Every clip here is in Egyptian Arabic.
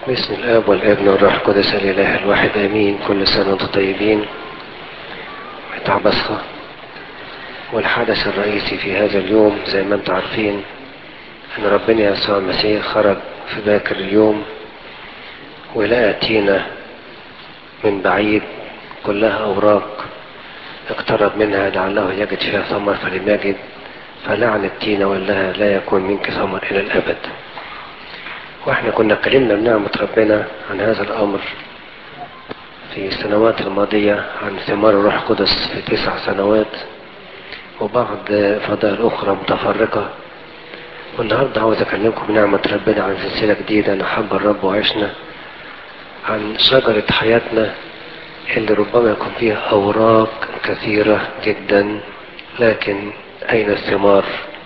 باسم الاب والابن والروح القدس الاله الواحد امين كل سنه وانتم طيبين بتاع بصخه والحدث الرئيسي في هذا اليوم زي ما انتم عارفين ان ربنا يسوع المسيح خرج في باكر اليوم ولقى تينة من بعيد كلها اوراق اقترب منها لعله يجد فيها ثمر فلم يجد فلعن التينة وقال لها لا يكون منك ثمر الى الابد واحنا كنا اتكلمنا بنعمة ربنا عن هذا الامر في السنوات الماضية عن ثمار الروح القدس في تسع سنوات وبعض فضائل اخرى متفرقة والنهاردة عاوز اكلمكم بنعمة ربنا عن سلسلة جديدة نحب الرب وعشنا عن شجرة حياتنا اللي ربما يكون فيها اوراق كثيرة جدا لكن اين الثمار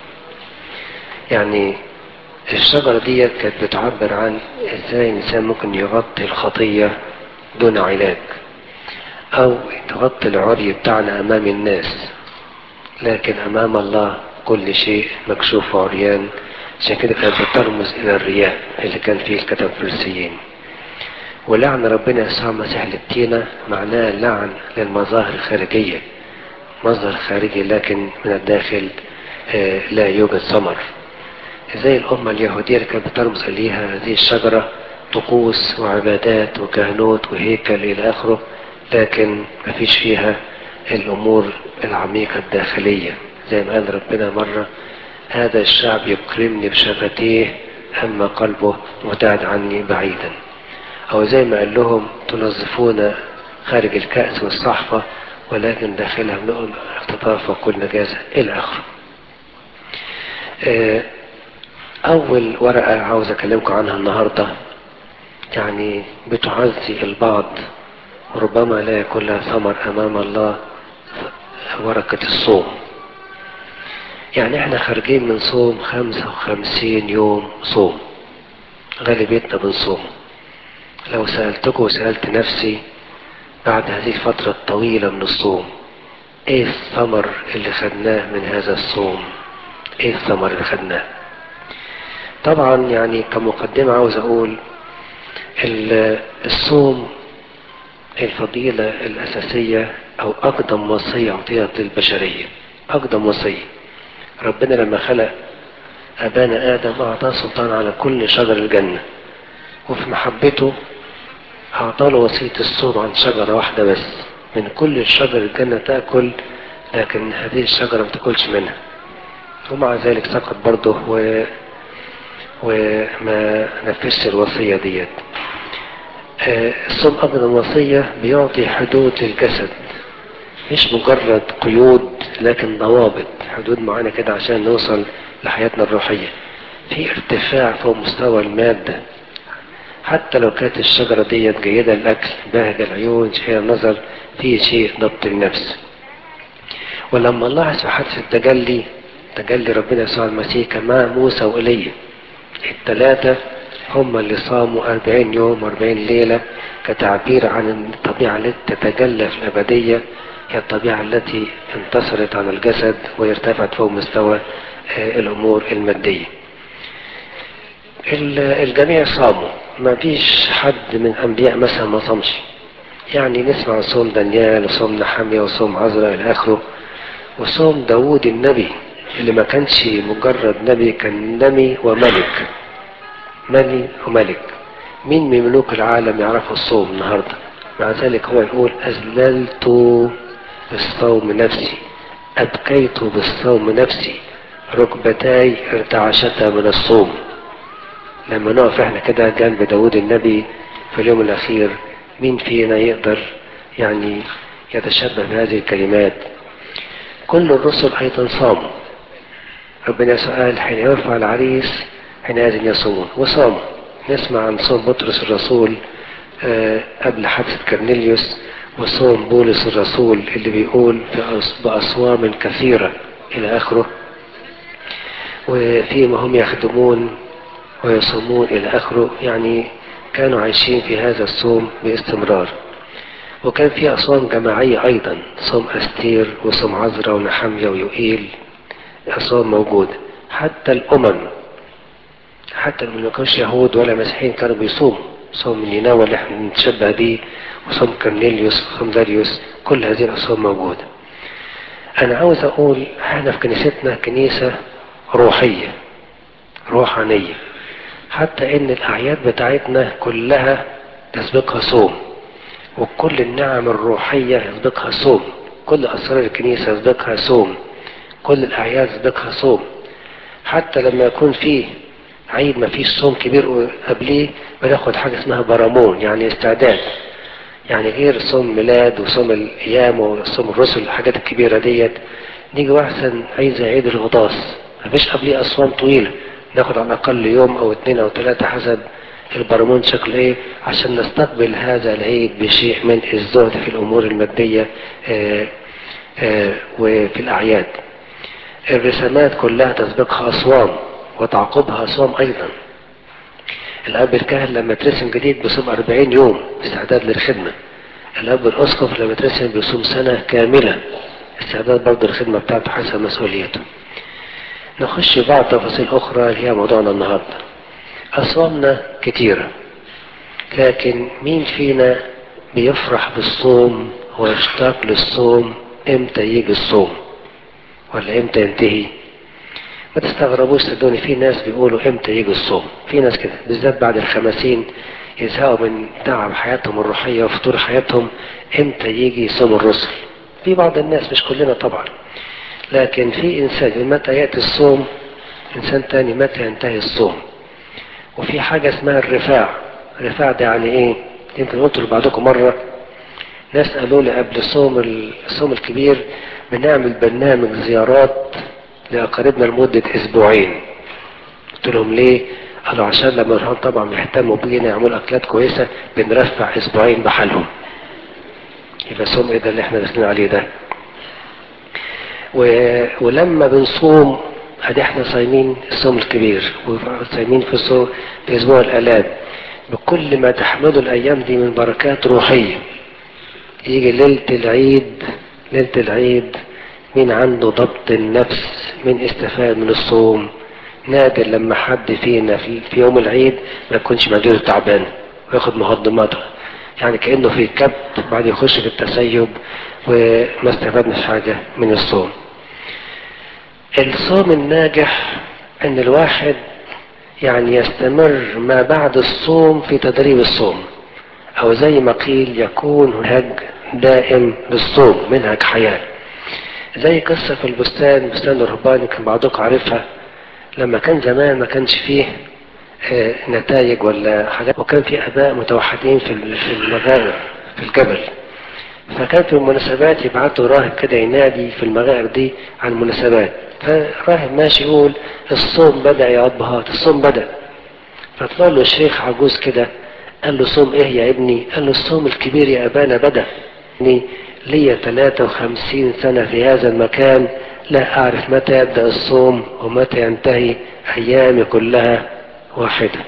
يعني الشجرة دي كانت بتعبر عن ازاي الانسان ممكن يغطي الخطية دون علاج او تغطي العري بتاعنا امام الناس لكن امام الله كل شيء مكشوف وعريان عشان كده كانت بترمز الى الرياء اللي كان فيه الكتب الفريسيين ولعن ربنا يسوع المسيح للتينة معناه لعن للمظاهر الخارجية مظهر خارجي لكن من الداخل آه لا يوجد ثمر زي الأمة اليهودية اللي كانت بترمز إليها هذه الشجرة طقوس وعبادات وكهنوت وهيكل إلى آخره لكن ما فيش فيها الأمور العميقة الداخلية زي ما قال ربنا مرة هذا الشعب يكرمني بشفتيه أما قلبه مبتعد عني بعيدا أو زي ما قال لهم تنظفون خارج الكأس والصحفة ولكن داخلها من اختطاف وكل نجاسة إلى آخره أول ورقة عاوز أكلمكم عنها النهاردة يعني بتعزي البعض وربما لا يكون لها ثمر أمام الله ورقة الصوم يعني احنا خارجين من صوم خمسة وخمسين يوم صوم غالبيتنا بنصوم لو سألتكم وسألت نفسي بعد هذه الفترة الطويلة من الصوم ايه الثمر اللي خدناه من هذا الصوم ايه الثمر اللي خدناه طبعا يعني كمقدمة عاوز اقول الصوم الفضيلة الاساسية او اقدم وصية اعطيت للبشرية اقدم وصية ربنا لما خلق ابانا ادم اعطاه سلطان على كل شجر الجنة وفي محبته اعطاله وصية الصوم عن شجرة واحدة بس من كل الشجر الجنة تأكل لكن هذه الشجرة ما تاكلش منها ومع ذلك سقط برضه و... وما نفذش الوصية ديت الصوم أقدم وصية بيعطي حدود للجسد مش مجرد قيود لكن ضوابط حدود معينة كده عشان نوصل لحياتنا الروحية في ارتفاع فوق مستوى المادة حتى لو كانت الشجرة ديت جيدة للأكل باهجة العيون شهية النظر في شيء ضبط النفس ولما نلاحظ في حادث التجلي تجلي ربنا يسوع المسيح كان مع موسى وإيليا الثلاثة هم اللي صاموا أربعين يوم وأربعين ليلة كتعبير عن الطبيعة التي تتجلى في الأبدية هي الطبيعة التي انتصرت على الجسد وارتفعت فوق مستوى الأمور المادية الجميع صاموا ما فيش حد من الأنبياء مثلا ما صامش يعني نسمع صوم دانيال وصوم نحمية وصوم عزرا إلى آخره وصوم داوود النبي اللي ما كانش مجرد نبي كان نبي وملك ملي وملك مين من ملوك العالم يعرفوا الصوم النهاردة مع ذلك هو يقول أذللت بالصوم نفسي أبكيت بالصوم نفسي ركبتاي ارتعشتا من الصوم لما نقف احنا كده جنب داود النبي في اليوم الأخير مين فينا يقدر يعني يتشبه بهذه الكلمات كل الرسل أيضا صاموا ربنا سأل حين يرفع العريس حينئذ يصومون وصاموا نسمع عن صوم بطرس الرسول قبل حادثة كرنيليوس وصوم بولس الرسول اللي بيقول بأصوام كثيرة إلى آخره وفيما هم يخدمون ويصومون إلى آخره يعني كانوا عايشين في هذا الصوم باستمرار وكان في أصوام جماعية أيضا صوم أستير وصوم عزرا ونحمية ويوئيل أصوام موجودة حتى الأمم حتى اللي ما كانوش يهود ولا مسيحيين كانوا بيصوموا صوم نينوى اللي احنا نتشبه بيه وصوم كرنيليوس وصوم داريوس كل هذه الأصوام موجودة أنا عاوز أقول احنا في كنيستنا كنيسة روحية روحانية حتى إن الأعياد بتاعتنا كلها تسبقها صوم وكل النعم الروحية يسبقها صوم كل أسرار الكنيسة يسبقها صوم كل الأعياد يسبقها صوم حتى لما يكون فيه عيد ما فيش صوم كبير قبليه بناخد حاجة اسمها برامون يعني استعداد يعني غير صوم ميلاد وصوم الأيام وصوم الرسل الحاجات الكبيرة ديت نيجي أحسن عيد زي عيد الغطاس مفيش قبليه أصوام طويلة ناخد على الأقل يوم أو اتنين أو تلاتة حسب البرامون شكله ايه عشان نستقبل هذا العيد بشيء من الزهد في الأمور المادية آآ آآ وفي الأعياد الرسامات كلها تسبقها أصوام وتعقبها أصوام أيضا الأب الكاهن لما ترسم جديد بيصوم 40 يوم استعداد للخدمة الأب الأسقف لما ترسم بيصوم سنة كاملة استعداد برضه الخدمة بتاعته حسب مسؤوليته نخش بعض تفاصيل أخرى اللي هي موضوعنا النهاردة أصوامنا كتيرة لكن مين فينا بيفرح بالصوم ويشتاق للصوم امتى يجي الصوم ولا امتى ينتهي ما تستغربوش صدقوني في ناس بيقولوا امتى يجي الصوم في ناس كده بالذات بعد الخمسين يزهقوا من تعب حياتهم الروحية وفطور حياتهم امتى يجي صوم الرسل في بعض الناس مش كلنا طبعا لكن في انسان متى يأتي الصوم انسان تاني متى ينتهي الصوم وفي حاجة اسمها الرفاع الرفاع ده يعني ايه يمكن قلت لبعضكم مرة ناس قالوا لي قبل الصوم الصوم الكبير بنعمل برنامج زيارات لأقاربنا لمدة أسبوعين قلت لهم ليه؟ قالوا عشان لما نروح طبعا بيهتموا بينا يعملوا أكلات كويسة بنرفع أسبوعين بحالهم يبقى صوم إيه ده اللي احنا داخلين عليه ده و... ولما بنصوم ادي احنا صايمين الصوم الكبير وصايمين في الصوم في اسبوع الالام بكل ما تحمله الايام دي من بركات روحيه يجي ليله العيد ليله العيد مين عنده ضبط النفس مين استفاد من الصوم نادر لما حد فينا في, في يوم العيد ما يكونش معدته تعبان وياخد مهضماته يعني كانه في كبت بعد يخش في التسيب وما استفادناش حاجه من الصوم الصوم الناجح ان الواحد يعني يستمر ما بعد الصوم في تدريب الصوم او زي ما قيل يكون منهج دائم للصوم منهج حياة زي قصة في البستان بستان الرهباني كان بعضكم عارفها لما كان زمان ما كانش فيه آه نتائج ولا حاجات وكان في اباء متوحدين في المغارب في الجبل فكانت المناسبات يبعتوا راهب كده ينادي في المغارب دي عن المناسبات فراهب ماشي يقول الصوم بدأ يا أبهات الصوم بدأ فطلع له الشيخ عجوز كده قال له صوم ايه يا ابني قال له الصوم الكبير يا أبانا بدأ لي 53 سنة في هذا المكان لا أعرف متى يبدأ الصوم ومتى ينتهي أيامي كلها واحدة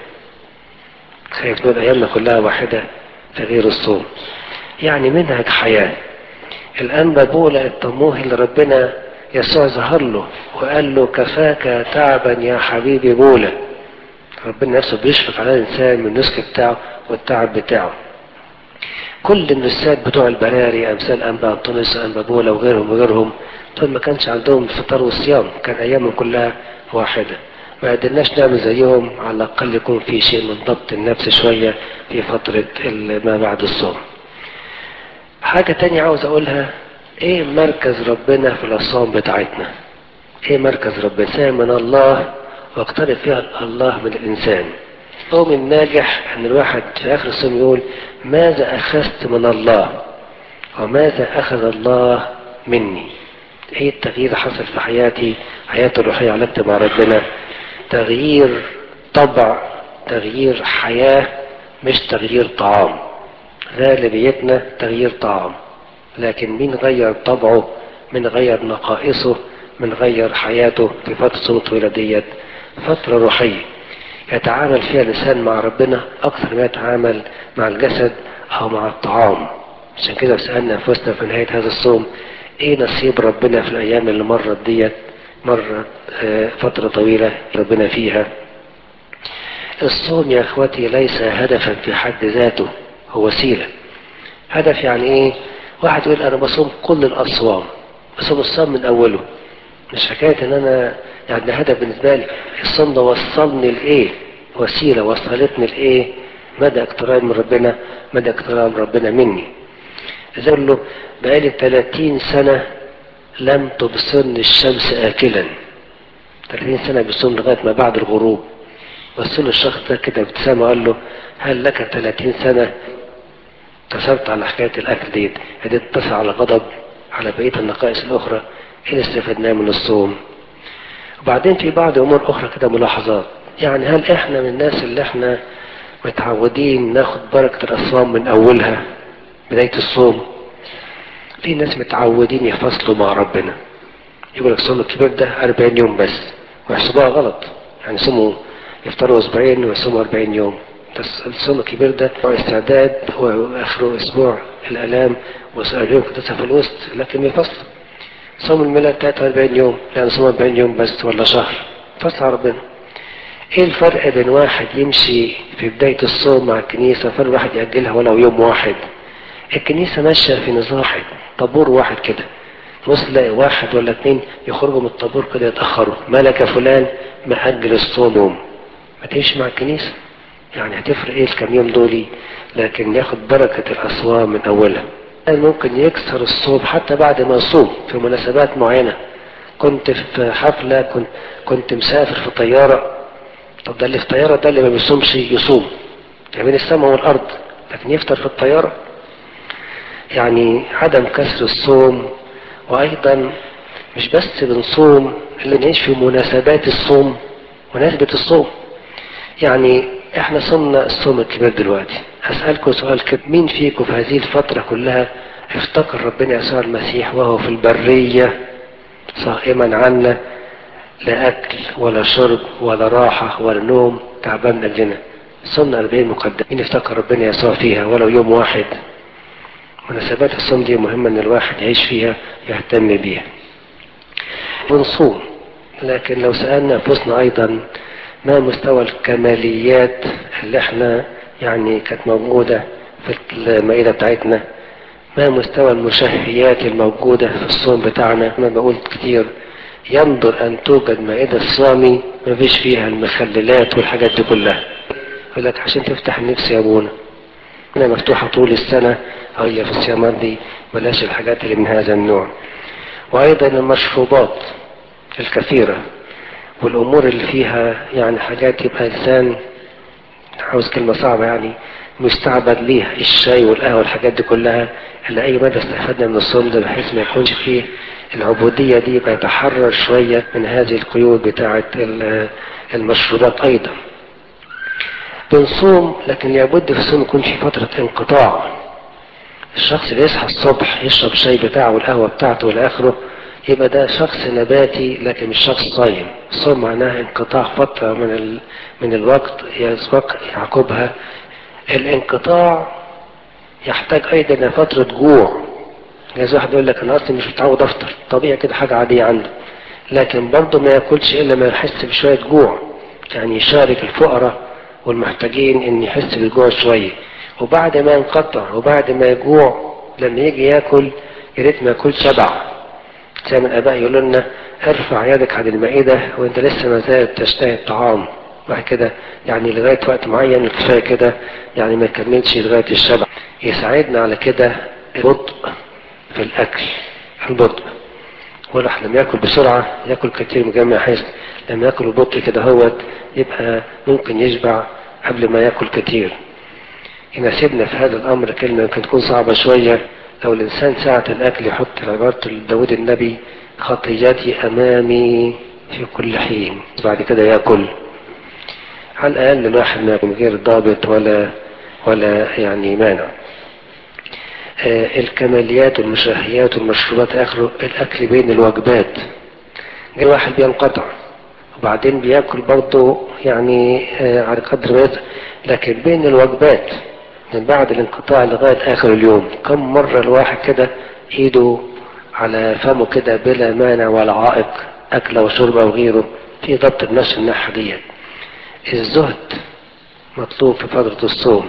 خايف نقول أيامنا كلها واحدة تغيير الصوم يعني منهج حياة الأنبا بولا الطموح اللي ربنا يسوع ظهر له وقال له كفاك تعبا يا حبيبي بولا ربنا نفسه بيشفق على الإنسان من النسك بتاعه والتعب بتاعه كل النسات بتوع البراري أمثال أنبا أنطونيوس أنبا بولا وغيرهم وغيرهم دول ما كانش عندهم الفطار والصيام كان أيامهم كلها واحدة ما قدرناش نعمل زيهم على الأقل يكون في شيء من ضبط النفس شوية في فترة ما بعد الصوم حاجة تانية عاوز أقولها إيه مركز ربنا في الأصوام بتاعتنا إيه مركز ربنا إنسان من الله واقترب فيها الله من الإنسان الصوم الناجح أن الواحد في آخر الصوم يقول ماذا أخذت من الله وماذا أخذ الله مني ايه التغيير حصل في حياتي حياتي الروحية علاقتي مع ربنا تغيير طبع تغيير حياة مش تغيير طعام غالبيتنا تغيير طعام لكن مين غير طبعه من غير نقائصه من غير حياته في فترة الصوم الطويلة ديت فترة روحية يتعامل فيها الإنسان مع ربنا أكثر ما يتعامل مع الجسد أو مع الطعام عشان كده سألنا أنفسنا في نهاية هذا الصوم ايه نصيب ربنا في الايام اللي مرت ديت مرت فترة طويلة ربنا فيها الصوم يا اخوتي ليس هدفا في حد ذاته هو وسيلة هدف يعني ايه واحد يقول انا بصوم كل الاصوام بصوم الصوم من اوله مش حكاية ان انا يعني ده هدف بالنسبة لي الصوم ده وصلني لايه وسيلة وصلتني لايه مدى اقتراب من ربنا مدى اقتراب ربنا مني زي له بقالي 30 سنة لم تبصرني الشمس آكلا 30 سنة بيصوم لغاية ما بعد الغروب بص له الشخص ده كده ابتسامة قال له هل لك 30 سنة كسرت على حكاية الأكل ديت هديت تسعى على غضب على بقية النقائص الأخرى إيه اللي استفدناه من الصوم وبعدين في بعض أمور أخرى كده ملاحظات يعني هل إحنا من الناس اللي إحنا متعودين ناخد بركة الأصوام من أولها بداية الصوم في ناس متعودين يفصلوا مع ربنا يقول لك الصوم الكبير ده 40 يوم بس ويحسبوها غلط يعني صوموا يفطروا اسبوعين ويصوموا 40 يوم الصوم الكبير ده هو استعداد هو اخره اسبوع الالام واسبوعين كده في الوسط لكن يفصل صوم الميلاد 43 يوم يعني صوم 40 يوم بس ولا شهر فصل على ربنا ايه الفرق بين واحد يمشي في بداية الصوم مع الكنيسة فرق واحد يأجلها ولو يوم واحد الكنيسة ماشية في نظام واحد طابور واحد كده بص تلاقي واحد ولا اتنين يخرجوا من الطابور كده يتأخروا مالك يا فلان مأجل الصوم يوم ما تمشي مع الكنيسة يعني هتفرق ايه الكام يوم دولي لكن ياخد بركة الأصوام من أولها ممكن يكسر الصوم حتى بعد ما يصوم في مناسبات معينة كنت في حفلة كنت, كنت مسافر في طيارة طب ده اللي في طيارة ده اللي ما بيصومش يصوم يعني بين السماء والأرض لكن يفطر في الطيارة يعني عدم كسر الصوم وأيضا مش بس بنصوم اللي نعيش في مناسبات الصوم مناسبة الصوم يعني احنا صمنا الصوم الكبير دلوقتي هسألكم سؤال كده مين فيكم في هذه الفترة كلها افتكر ربنا يسوع المسيح وهو في البرية صائما عنا لا أكل ولا شرب ولا راحة ولا نوم تعبان لنا صمنا 40 مقدم مين افتكر ربنا يسوع فيها ولو يوم واحد مناسبات الصوم دي مهمة ان الواحد يعيش فيها يهتم بيها ونصوم لكن لو سألنا أنفسنا أيضا ما مستوى الكماليات اللي احنا يعني كانت موجودة في المائدة بتاعتنا ما مستوى المشهيات الموجودة في الصوم بتاعنا أنا بقول كتير ينظر أن توجد مائدة صامي ما فيش فيها المخللات والحاجات دي كلها يقول لك عشان تفتح النفس يا أبونا أنا مفتوحة طول السنة هي في الصيامات دي بلاش الحاجات اللي من هذا النوع وأيضا المشروبات الكثيرة والأمور اللي فيها يعني حاجات يبقى إنسان عاوز كلمة صعبة يعني مستعبد ليها الشاي والقهوة والحاجات دي كلها اللي أي مدى استفدنا من الصوم ده بحيث ما يكونش فيه العبودية دي يبقى يتحرر شوية من هذه القيود بتاعة المشروبات أيضا بنصوم لكن لابد في الصوم يكون في فترة انقطاع الشخص اللي يصحى الصبح يشرب الشاي بتاعه والقهوة بتاعته والى آخره يبقى ده شخص نباتي لكن مش شخص صايم الصوم معناه انقطاع فترة من ال... من الوقت يسبق يعقبها الانقطاع يحتاج ايضا الى فترة جوع لازم واحد يقول لك انا اصلا مش متعود افطر طبيعي كده حاجة عادية عنده لكن برضه ما ياكلش الا ما يحس بشوية جوع يعني يشارك الفقراء والمحتاجين ان يحس بالجوع شوية وبعد ما ينقطع وبعد ما يجوع لما يجي ياكل يا ريت ما ياكل شبع زي ما الاباء يقولوا لنا ارفع يدك عن المائده وانت لسه ما زال تشتهي الطعام بعد كده يعني لغايه وقت معين كفايه كده يعني ما يكملش لغايه الشبع يساعدنا على كده البطء في الاكل البطء والواحد لما ياكل بسرعه ياكل كتير مجمع حزن لما ياكل ببطء كده هو يبقى ممكن يشبع قبل ما ياكل كتير يناسبنا في هذا الامر كلمه يمكن تكون صعبه شويه لو الإنسان ساعة الأكل يحط عبارة داود النبي خطياتي أمامي في كل حين بعد كده يأكل على الأقل الواحد ما يكون غير ضابط ولا ولا يعني مانع آه الكماليات والمشاهيات والمشروبات آخره الأكل بين الوجبات غير واحد بينقطع وبعدين بياكل برضه يعني آه على قدر ما لكن بين الوجبات من بعد الانقطاع لغاية آخر اليوم كم مرة الواحد كده إيده على فمه كده بلا مانع ولا عائق أكل وشرب أو غيره في ضبط النفس الناحية ديت الزهد مطلوب في فترة الصوم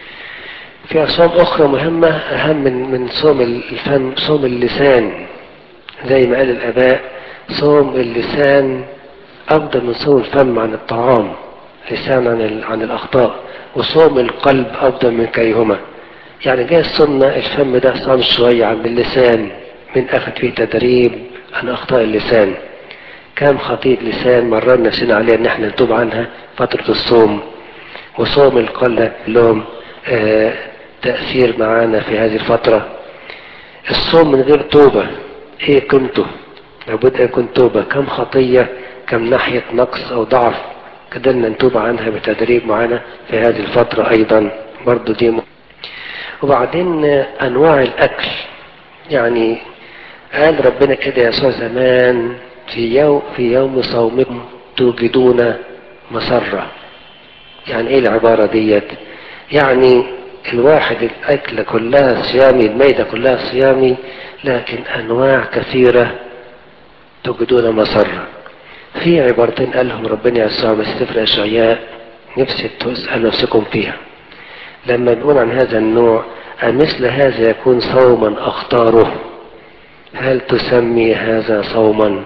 في أصوام أخرى مهمة أهم من من صوم الفم صوم اللسان زي ما قال الآباء صوم اللسان أفضل من صوم الفم عن الطعام لسان عن عن الأخطاء وصوم القلب أفضل من كيهما يعني جاي صومنا الفم ده صام شوية عن اللسان من أخذ فيه تدريب عن أخطاء اللسان كم خطيئة لسان مررنا نفسنا عليها إن احنا نتوب عنها فترة الصوم وصوم القلب لهم آه تأثير معانا في هذه الفترة الصوم من غير توبة ايه قيمته لابد ان يكون توبة كم خطية كم ناحية نقص او ضعف قدرنا نتوب عنها بتدريب معانا في هذه الفترة ايضا برضو دي م... وبعدين انواع الاكل يعني قال ربنا كده يا يسوع زمان في يوم في يوم صومكم توجدون مسرة يعني ايه العبارة ديت يعني الواحد الأكلة كلها صيامي الميدة كلها صيامي لكن أنواع كثيرة تجدون مسرة في عبارتين قالهم ربنا يسوع بس سفر أشعياء نفسي تسأل نفسكم فيها لما بيقول عن هذا النوع أمثل هذا يكون صوما أختاره هل تسمي هذا صوما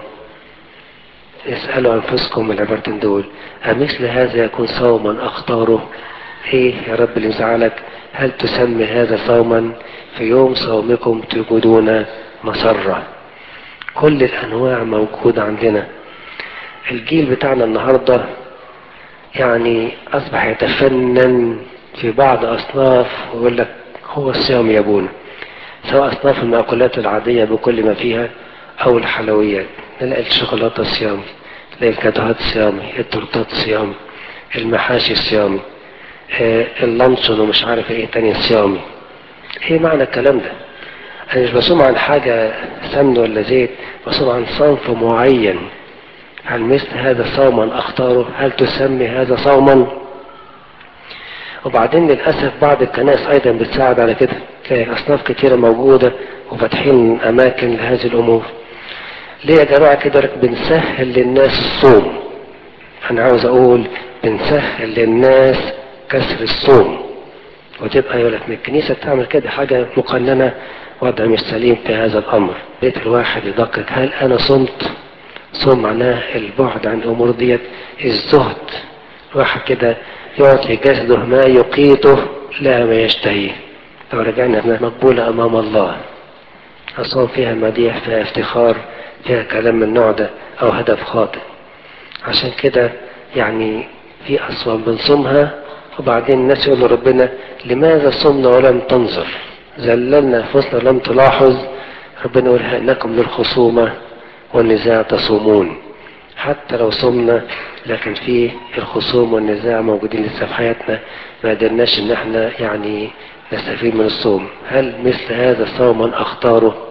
اسألوا أنفسكم العبارتين دول أمثل هذا يكون صوما أختاره ايه يا رب اللي مزعلك هل تسمي هذا صوما في يوم صومكم توجدون مسرة كل الانواع موجودة عندنا الجيل بتاعنا النهاردة يعني اصبح يتفنن في بعض اصناف ويقول لك هو الصيام يا ابونا سواء اصناف المأكولات العادية بكل ما فيها او الحلويات نلاقي الشوكولاتة صيامي تلاقي الكاتوهات صيامي التورتات صيامي المحاشي صيامي اللانشون ومش عارف ايه تاني صيامي ايه معنى الكلام ده انا مش بصوم عن حاجة سمن ولا زيت بصوم عن صنف معين هل مثل هذا صوما اختاره هل تسمي هذا صوما وبعدين للأسف بعض الكنائس أيضا بتساعد على كده تلاقي أصناف كتيرة موجودة وفاتحين أماكن لهذه الأمور ليه يا جماعة كده بنسهل للناس الصوم أنا عاوز أقول بنسهل للناس كسر الصوم وتبقى يقول لك الكنيسة بتعمل كده حاجة مقننة وضع مش سليم في هذا الأمر بيت الواحد يدقق هل أنا صمت صوم معناه البعد عن الأمور ديت الزهد واحد كده يعطي جسده ما يقيته لا ما يشتهيه لو رجعنا مقبولة أمام الله الصوم فيها مديح فيها افتخار فيها كلام من النوع ده أو هدف خاطئ عشان كده يعني في أصوام بنصومها وبعدين الناس يقولوا ربنا لماذا صمنا ولم تنظر زللنا أنفسنا لم تلاحظ ربنا يقول إنكم للخصومة والنزاع تصومون حتى لو صمنا لكن في الخصوم والنزاع موجودين لسه في حياتنا ما قدرناش ان احنا يعني نستفيد من الصوم هل مثل هذا صوما اختاره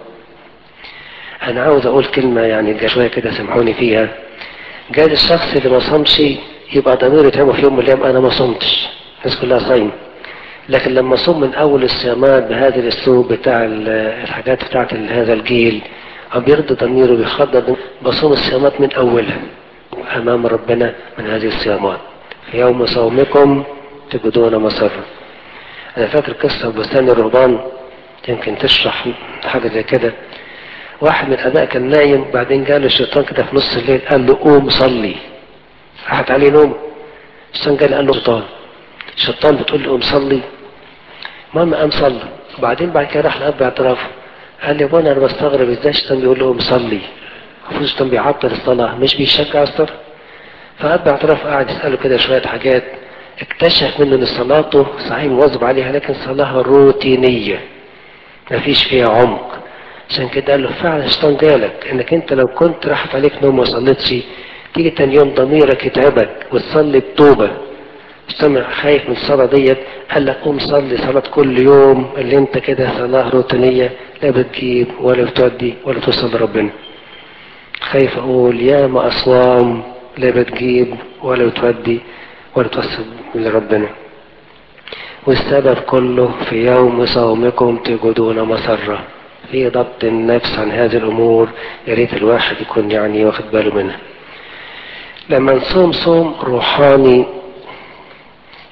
انا عاوز اقول كلمة يعني شوية كده سامحوني فيها جاز الشخص اللي ما صمش يبقى ضميره يتعبه في يوم من الايام انا ما صمتش الناس كلها صايمه لكن لما صوم من اول الصيامات بهذا الاسلوب بتاع الحاجات بتاعت هذا الجيل أو بيرضي ضميره بيخضر بصوم الصيامات من أولها أمام ربنا من هذه الصيامات في يوم صومكم تجدون مسرة أنا فاكر قصة بستان الرهبان يمكن تشرح حاجة زي كده واحد من الآباء كان نايم بعدين جاله الشيطان كده في نص الليل قال له قوم صلي راحت عليه نوم الشيطان قال قال له شيطان الشيطان بتقول له قوم صلي المهم قام صلى وبعدين بعد كده راح لأب اعترافه قال لي ابونا انا بستغرب ازاي الشيطان بيقول لهم صلي المفروض الشيطان بيعطل الصلاه مش بيشجع الصلاه فاب اعترف قاعد يساله كده شويه حاجات اكتشف منه ان صلاته صحيح مواظب عليها لكن صلاه روتينيه مفيش فيها عمق عشان كده قال له فعلا الشيطان جالك انك انت لو كنت راحت عليك نوم وما صليتش تيجي تاني يوم ضميرك يتعبك وتصلي بتوبه سمع خايف من الصلاة ديت قال لك قوم صلي صلاة كل يوم اللي انت كده صلاة روتينية لا بتجيب ولا بتودي ولا توصل لربنا خايف اقول يا ما اصوام لا بتجيب ولا بتودي ولا توصل لربنا والسبب كله في يوم صومكم تجدون مسرة في ضبط النفس عن هذه الامور يا ريت الواحد يكون يعني واخد باله منها لما نصوم صوم روحاني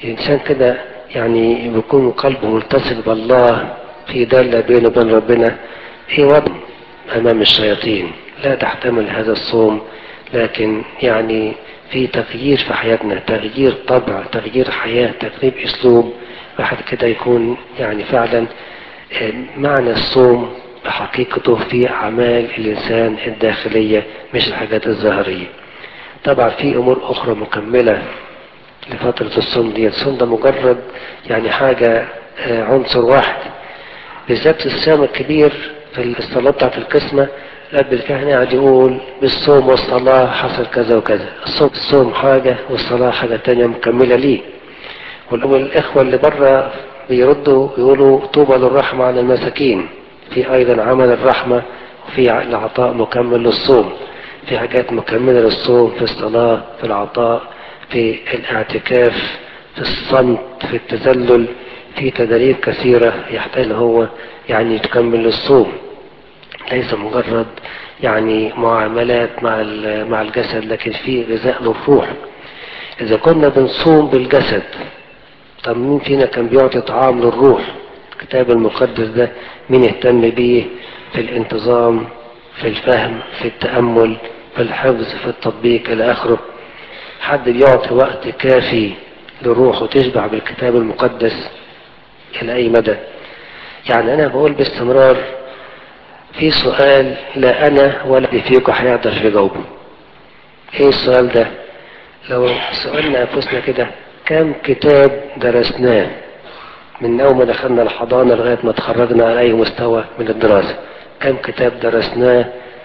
الإنسان كده يعني بيكون قلبه متصل بالله في دالة بينه وبين ربنا ايه وضع أمام الشياطين لا تحتمل هذا الصوم لكن يعني في تغيير في حياتنا تغيير طبع تغيير حياة تغيير أسلوب واحد كده يكون يعني فعلا معنى الصوم بحقيقته في أعمال الإنسان الداخلية مش الحاجات الظاهرية طبعا في أمور أخرى مكملة لفترة الصوم دي الصوم ده مجرد يعني حاجة عنصر واحد بالذات الصيام الكبير في الصلاة بتاعت القسمة الأب الكاهن قاعد يقول بالصوم والصلاة حصل كذا وكذا الصوم الصوم حاجة والصلاة حاجة تانية مكملة ليه والإخوة اللي بره بيردوا يقولوا طوبى للرحمة على المساكين في أيضا عمل الرحمة وفي العطاء مكمل للصوم في حاجات مكملة للصوم في الصلاة في العطاء في الاعتكاف في الصمت في التذلل في تدريب كثيرة يحتاج هو يعني تكمل الصوم ليس مجرد يعني معاملات مع مع الجسد لكن في غذاء للروح إذا كنا بنصوم بالجسد طب مين فينا كان بيعطي طعام للروح الكتاب المقدس ده مين يهتم بيه في الانتظام في الفهم في التأمل في الحفظ في التطبيق إلى آخره حد بيعطي وقت كافي للروح وتشبع بالكتاب المقدس إلى أي مدى يعني أنا بقول باستمرار في سؤال لا أنا ولا فيكم هيقدر يجاوبه إيه السؤال ده لو سألنا أنفسنا كده كم كتاب درسناه من أول ما دخلنا الحضانة لغاية ما تخرجنا على أي مستوى من الدراسة كم كتاب درسناه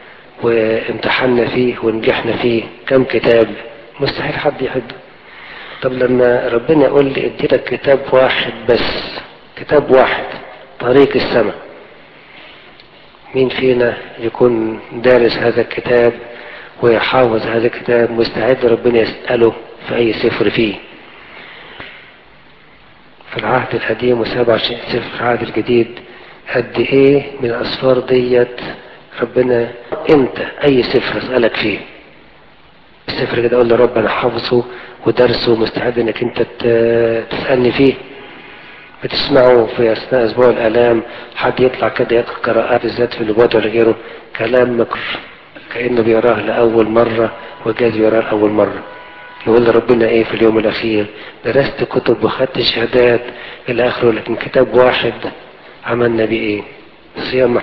وامتحنا فيه ونجحنا فيه كم كتاب مستحيل حد يحب طب لما ربنا يقول لي اديتك كتاب واحد بس كتاب واحد طريق السماء مين فينا يكون دارس هذا الكتاب ويحافظ هذا الكتاب مستعد ربنا يسأله في أي سفر فيه في العهد القديم وسبع سفر في العهد الجديد قد ايه من الأسفار ديت ربنا انت اي سفر اسألك فيه السفر كده اقول لرب انا حافظه ودرسه ومستعد انك انت تسألني فيه بتسمعوا في اثناء اسبوع الالام حد يطلع كده يقرا قراءات بالذات في اللغات ولا غيره كلام مكر كانه بيقراه لاول مره وجاز يقراه لاول مره يقول لربنا ايه في اليوم الاخير درست كتب وخدت شهادات الى اخره لكن كتاب واحد عملنا بيه ايه صيام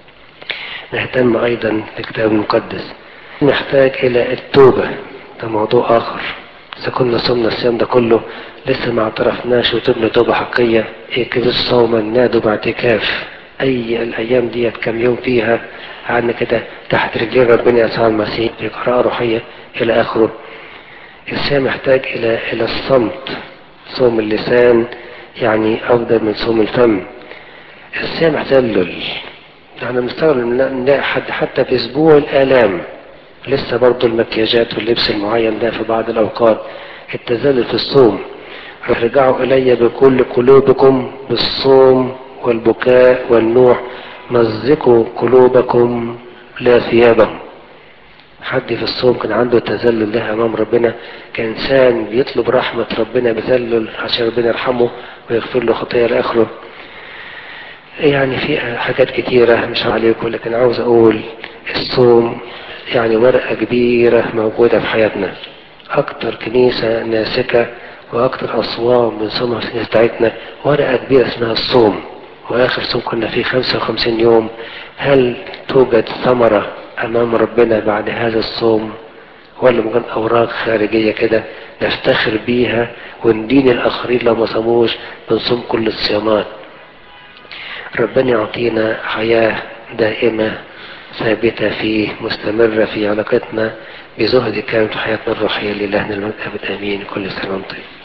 نهتم ايضا بالكتاب المقدس نحتاج الى التوبة ده موضوع اخر اذا كنا صمنا الصيام ده كله لسه ما اعترفناش وتبنا توبة حقية اكبس صوما نادوا باعتكاف اي الايام ديت كم يوم فيها قعدنا كده تحت رجلين ربنا يسوع المسيح في قراءة روحية الى اخره الإنسان محتاج إلى إلى الصمت صوم اللسان يعني أفضل من صوم الفم الإنسان محتاج لل يعني مستغرب نلاقي حد حتى في أسبوع الآلام لسه برضه المكياجات واللبس المعين ده في بعض الأوقات التذلل في الصوم ارجعوا إلي بكل قلوبكم بالصوم والبكاء والنوح مزقوا قلوبكم لا ثيابهم حد في الصوم كان عنده تذلل ده امام ربنا كانسان بيطلب رحمة ربنا بذلل عشان ربنا يرحمه ويغفر له خطية لاخره يعني في حاجات كتيرة مش عليكم لكن عاوز اقول الصوم يعني ورقة كبيرة موجودة في حياتنا اكتر كنيسة ناسكة واكتر اصوام من صوم الكنيسة بتاعتنا ورقة كبيرة اسمها الصوم واخر صوم كنا فيه 55 يوم هل توجد ثمرة امام ربنا بعد هذا الصوم ولا مجرد اوراق خارجية كده نفتخر بيها وندين الاخرين لو ما صاموش بنصوم كل الصيامات ربنا يعطينا حياة دائمة ثابتة فيه مستمرة في علاقتنا بزهد كامل في حياتنا الروحية لله المجد امين كل سنة وانتم طيب